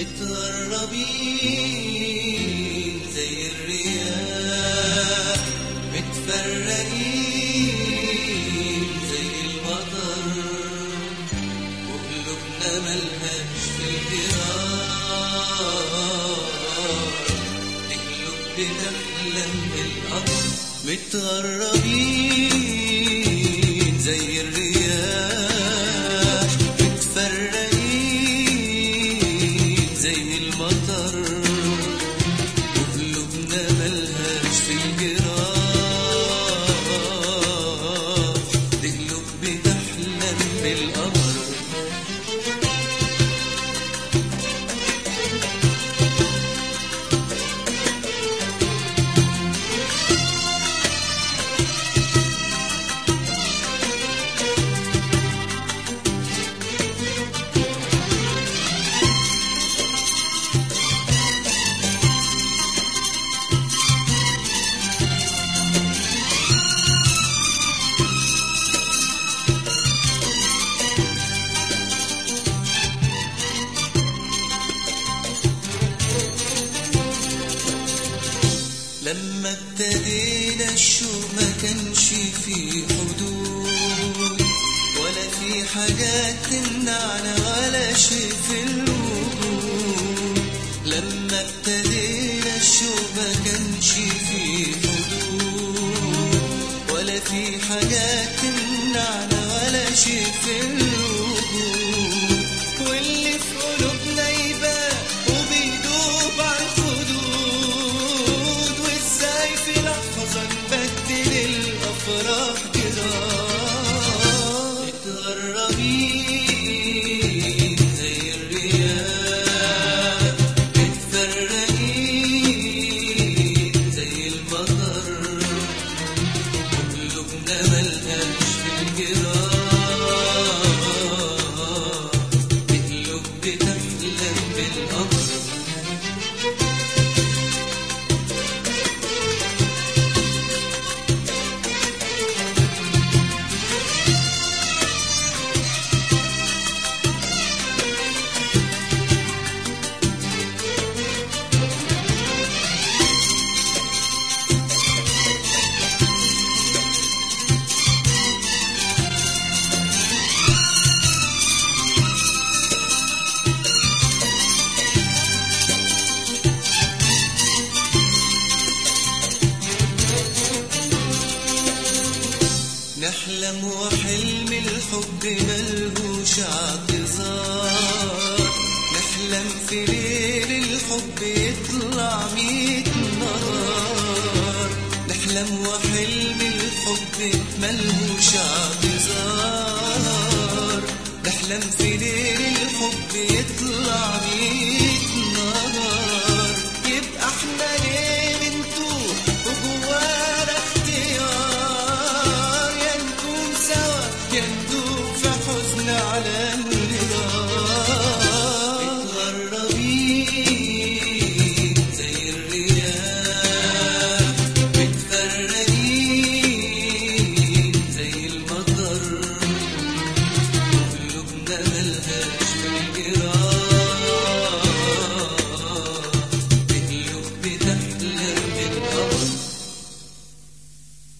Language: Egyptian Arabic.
متغربين زي الرياح متفرقين زي المطر وقلوبنا ملهاش في الجراح تقلب بتحلم بالقطر متغربين زي الرياح متفرقين زي المطر وقلوبنا ملهاش في الجراح تقلب بتحلم بالقمر لما ابتدينا الشوق ما كانش فيه حدود ولا في حاجات تمنعنا ولا شيء في الوجود لما ابتدينا الشوق ما كانش فيه حدود ولا في حاجات تمنعنا ولا شيء في الوجود واللي في قلوبنا يبان وبيدوب على الخدود وازاي في لحظة نبدل الأفراح كده متغربين زي الرياح متفرقين زي المطر قلوبنا ملهاش في الجراح تقلب بتحلم بالقمر نحلم وحلم الحب ملهوش اعتذار نحلم في ليل الحب يطلع ميت نهار نحلم وحلم الحب ملهوش اعتذار نحلم في ليل الحب يطلع ميت نهار يبقى احنا ليه بنتوه وجوانا اختيار يا نكون سوا يا ندوب في حزن على